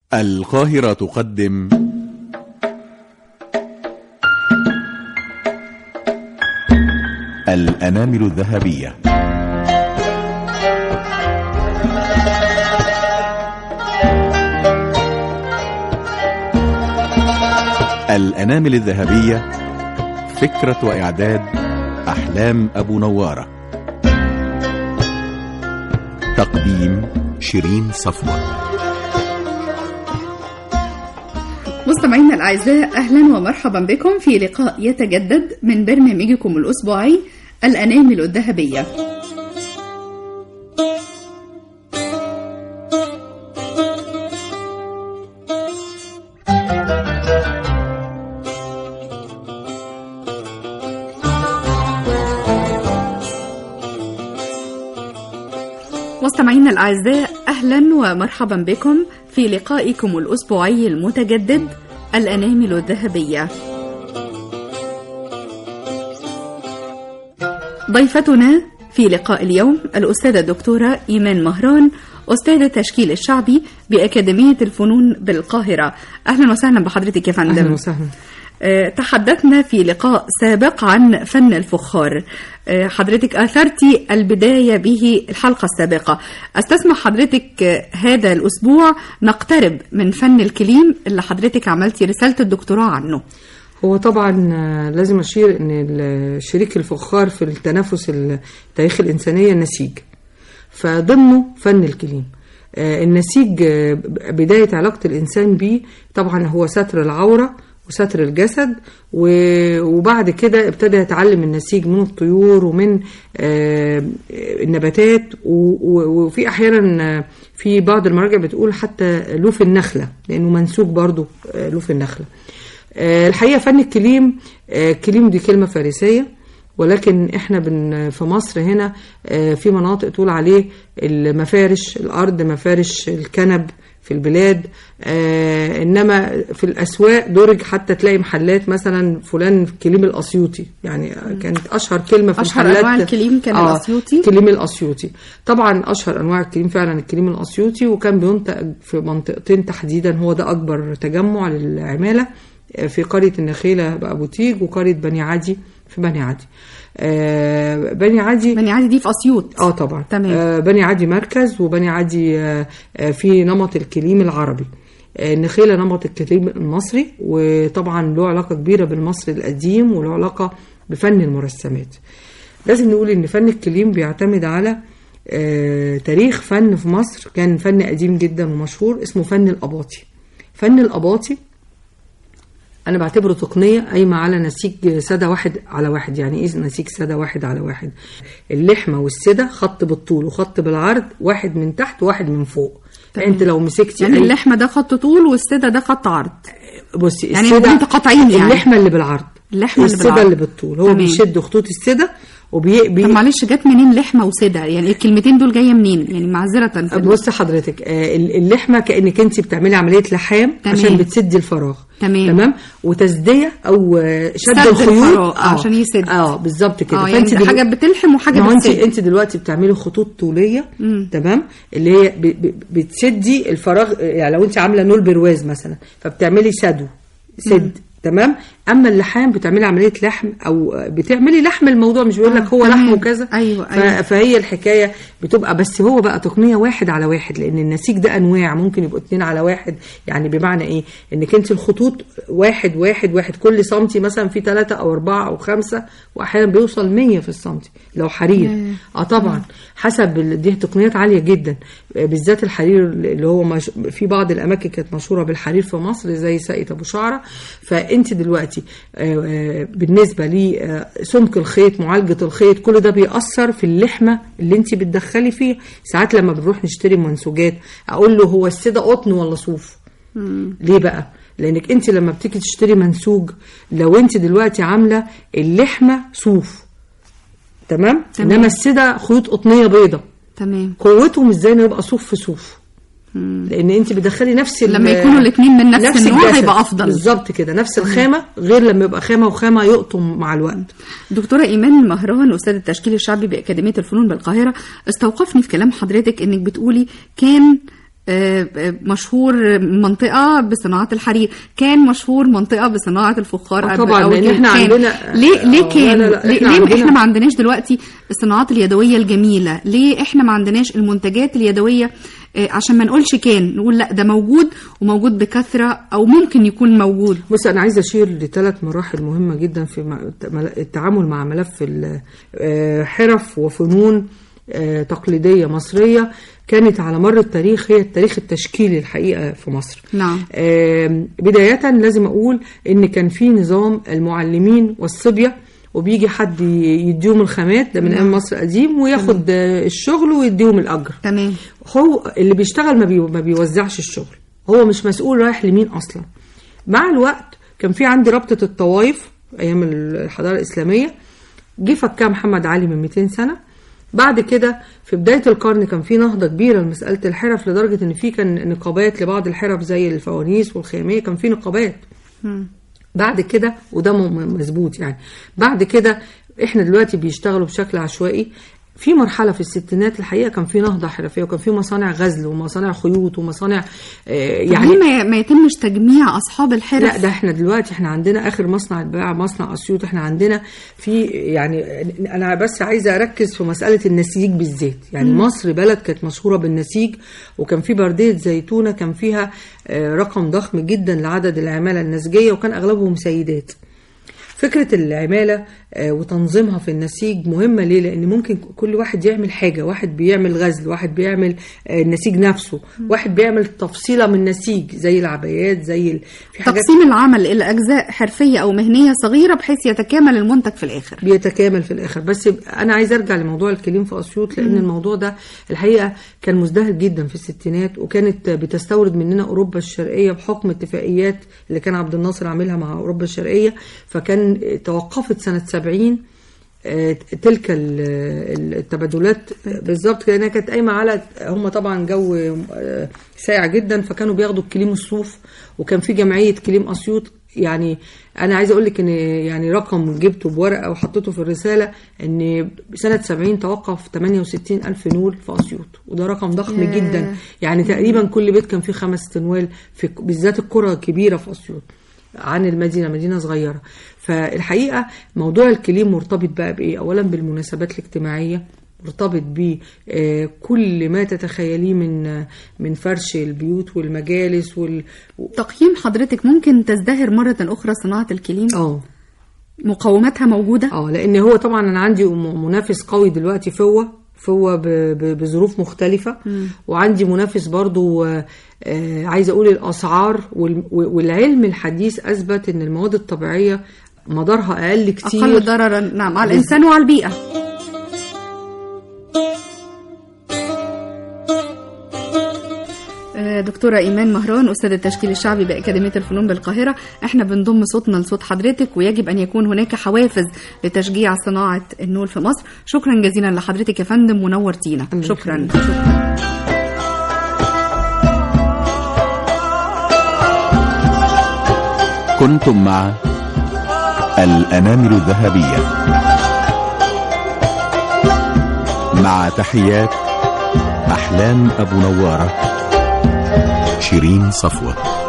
القاهرة تقدم الأنامل الذهبية الأنامل الذهبية فكرة وإعداد أحلام أبو نوارة تقديم شيرين صفوة مستمعينا الأعزاء أهلا ومرحبا بكم في لقاء يتجدد من برنامجكم الأسبوعي الأنامل الذهبية مستمعينا الأعزاء أهلا ومرحبا بكم في لقائكم الأسبوعي المتجدد الأنامل الذهبية ضيفتنا في لقاء اليوم الأستاذة الدكتورة إيمان مهران أستاذ التشكيل الشعبي بأكاديمية الفنون بالقاهرة أهلا وسهلا بحضرتك يا فندم أهلا وسهلا آه، تحدثنا في لقاء سابق عن فن الفخار آه، حضرتك أثرتي البداية به الحلقة السابقة أستسمح حضرتك آه، هذا الأسبوع نقترب من فن الكليم اللي حضرتك عملتي رسالة الدكتوراه عنه هو طبعا آه، لازم اشير ان ال- شريك الفخار في التنافس التاريخ الانسانيه النسيج فضمنه فن الكليم آه، النسيج آه، ب- بدايه علاقه الانسان بيه طبعا هو ستر العوره وستر الجسد و- وبعد كده ابتدى يتعلم النسيج من الطيور ومن آه، النباتات و- و- وفي احيانا آه، في بعض المراجع بتقول حتى لوف النخله لانه منسوج برضو آه، لوف النخله آه، الحقيقه فن الكليم آه، الكليم دي كلمه فارسيه ولكن احنا بن في مصر هنا آه، في مناطق تقول عليه المفارش الارض مفارش الكنب في البلاد آه انما في الاسواق درج حتى تلاقي محلات مثلا فلان كليم الاسيوطي يعني كانت اشهر كلمه في أشهر محلات أنواع الكليم كان الأسيوطي؟ كليم الاسيوطي طبعا اشهر انواع الكليم فعلا الكليم الاسيوطي وكان بينتج في منطقتين تحديدا هو ده اكبر تجمع للعماله آه، في قريه النخيله بابو تيج وقريه بني عدي في بني عدي آه، بني عدي بني عادي دي في أسيوط اه طبعا تمام. آه بني عدي مركز وبني عدي آه آه في نمط الكليم العربي آه النخيله نمط الكليم المصري وطبعا له علاقه كبيره بالمصري القديم وله علاقه بفن المرسمات لازم نقول ان فن الكليم بيعتمد على آه تاريخ فن في مصر كان فن قديم جدا ومشهور اسمه فن الاباطي فن الاباطي انا بعتبره تقنيه قايمه على نسيج ساده واحد على واحد يعني ايه نسيج ساده واحد على واحد اللحمه والسده خط بالطول وخط بالعرض واحد من تحت وواحد من فوق تمام. انت لو مسكتي يعني أي- اللحمة ده خط طول والسدة ده خط عرض بصي يعني السدة متقاطعين يعني. اللحمه اللي بالعرض اللحمة اللي السده بالعرض. اللي بالطول هو تمام. بيشد خطوط السده وبي بي طب معلش جت منين لحمة وسدة يعني الكلمتين دول جاية منين يعني معذرة في ال- بص حضرتك آه، ال- اللحمه كانك انت بتعملي عمليه لحام تمام. عشان بتسدي الفراغ تمام. تمام وتسديه او آه، شد سد الخيوط الفراغ، عشان يسد. اه بالظبط كده اه يعني دلو- حاجة بتلحم وحاجة ما هو انت بتسد انت دلوقتي بتعملي خطوط طوليه مم. تمام اللي هي ب- ب- بتسدي الفراغ يعني لو انت عامله نول برواز مثلا فبتعملي سدو سد تمام اما اللحام بتعملي عمليه لحم او بتعملي لحم الموضوع مش بيقول لك آه، هو تمام. لحم وكذا أيوة، ف- أيوة. فهي الحكايه بتبقى بس هو بقى تقنيه واحد على واحد لان النسيج ده انواع ممكن يبقوا اتنين على واحد يعني بمعنى ايه انك انت الخطوط واحد واحد واحد كل سنتي مثلا في ثلاثة او اربعة او خمسة واحيانا بيوصل 100 في السنتي لو حرير ياه. اه طبعا حسب ال- دي تقنيات عاليه جدا آه، بالذات الحرير اللي هو مش في بعض الاماكن كانت مشهوره بالحرير في مصر زي ساقية ابو شعره فانت دلوقتي آه، آه، بالنسبه لسمك الخيط معالجه الخيط كل ده بيأثر في اللحمه اللي انت بتدخلي فيه ساعات لما بنروح نشتري منسوجات اقول له هو السده قطن ولا صوف ليه بقى لانك انت لما بتيجي تشتري منسوج لو انت دلوقتي عامله اللحمه صوف تمام, تمام. انما السده خيوط قطنيه بيضه تمام قوته مش زي انه يبقى صوف في صوف لان انت بتدخلي نفس ال- لما يكونوا الاتنين من نفس النوع الجسد. هيبقى أفضل. بالظبط كده نفس الخامه غير لما يبقى خامه وخامه يقطم مع الوقت دكتورة إيمان مهران أستاذ التشكيل الشعبي بأكاديمية الفنون بالقاهرة استوقفني في كلام حضرتك إنك بتقولي كان آه، آه، مشهور منطقة بصناعة الحرير كان مشهور منطقة بصناعة الفخار آه، قبل- طبعاً، أو لأن كان- إحنا كان. عندنا- ليه ليه آه، كان لا، لا، لا، ليه, إحنا ليه عندنا- احنا ما عندناش دلوقتي الصناعات اليدوية الجميلة ليه احنا ما عندناش المنتجات اليدوية آه، عشان ما نقولش كان نقول لا ده موجود وموجود بكثرة او ممكن يكون موجود بص انا عايزه اشير لثلاث مراحل مهمه جدا في مع- التعامل مع ملف ال- آه، حرف وفنون آه، تقليديه مصريه كانت على مر التاريخ هي التاريخ التشكيلي الحقيقه في مصر نعم آم، بداية لازم أقول إن كان في نظام المعلمين والصبية وبيجي حد ي- يديهم الخامات ده من أيام مصر قديم وياخد آه، الشغل ويديهم الأجر تمام هو اللي بيشتغل ما, بي... ما بيوزعش الشغل هو مش مسؤول رايح لمين اصلا مع الوقت كان في عندي رابطه الطوائف ايام الحضاره الاسلاميه جه فكها محمد علي من 200 سنه بعد كده في بدايه القرن كان في نهضه كبيره لمساله الحرف لدرجه ان في كان نقابات لبعض الحرف زي الفوانيس والخياميه كان في نقابات مم. بعد كده وده م- م- مظبوط يعني بعد كده احنا دلوقتي بيشتغلوا بشكل عشوائي في مرحلة في الستينات الحقيقة كان في نهضة حرفية وكان في مصانع غزل ومصانع خيوط ومصانع آه يعني يعني ما, ما يتمش تجميع اصحاب الحرف لا ده احنا دلوقتي احنا عندنا اخر مصنع اتباع مصنع اسيوط احنا عندنا في يعني انا بس عايزه اركز في مساله النسيج بالذات يعني مم. مصر بلد كانت مشهوره بالنسيج وكان في برديه زيتونه كان فيها آه، رقم ضخم جدا لعدد العماله النسجيه وكان اغلبهم سيدات فكرة العمالة آه، وتنظيمها في النسيج مهمة ليه؟ لأن ممكن كل واحد يعمل حاجة، واحد بيعمل غزل، واحد بيعمل آه، النسيج نفسه، واحد بيعمل تفصيلة من نسيج زي العبايات زي ال... في حاجات تقسيم العمل الى اجزاء حرفيه او مهنيه صغيره بحيث يتكامل المنتج في الاخر بيتكامل في الاخر بس انا عايز ارجع لموضوع الكليم في اسيوط لان الموضوع ده الحقيقه كان مزدهر جدا في الستينات وكانت بتستورد مننا اوروبا الشرقيه بحكم اتفاقيات اللي كان عبد الناصر عاملها مع اوروبا الشرقيه فكان توقفت سنه 70 آه، تلك ال- ال- التبادلات آه، بالظبط لانها كانت قايمه على هم طبعا جو آه، ساقع جدا فكانوا بياخدوا الكليم الصوف وكان في جمعيه كليم اسيوط يعني انا عايزه اقول لك ان يعني رقم جبته بورقه وحطيته في الرساله ان سنه 70 توقف 68 الف نول في اسيوط وده رقم ضخم ياه. جدا يعني تقريبا كل بيت كان فيه خمس تنوال في بالذات القرى الكبيره في اسيوط عن المدينه مدينه صغيره فالحقيقه موضوع الكليم مرتبط بقى بايه اولا بالمناسبات الاجتماعيه مرتبط بكل ما تتخيليه من آه، من فرش البيوت والمجالس وال تقييم حضرتك ممكن تزدهر مره اخرى صناعه الكليم اه مقوماتها موجوده اه لان هو طبعا انا عندي م- منافس قوي دلوقتي فوة فوة ب- ب- بظروف مختلفة وعندي منافس برضو آه، آه، عايزة أقول الأسعار وال- والعلم الحديث أثبت أن المواد الطبيعية مدارها أقل كتير اقل ضررا نعم على الانسان وعلى البيئه آه، دكتورة إيمان مهران أستاذ التشكيل الشعبي بأكاديمية الفنون بالقاهرة احنا بنضم صوتنا لصوت حضرتك ويجب أن يكون هناك حوافز لتشجيع صناعة النول في مصر شكرا جزيلا لحضرتك يا فندم ونورتينا الله شكرا يخليك. شكرا كنتم مع الأنامل الذهبية مع تحيات أحلام أبو نوارة شيرين صفوة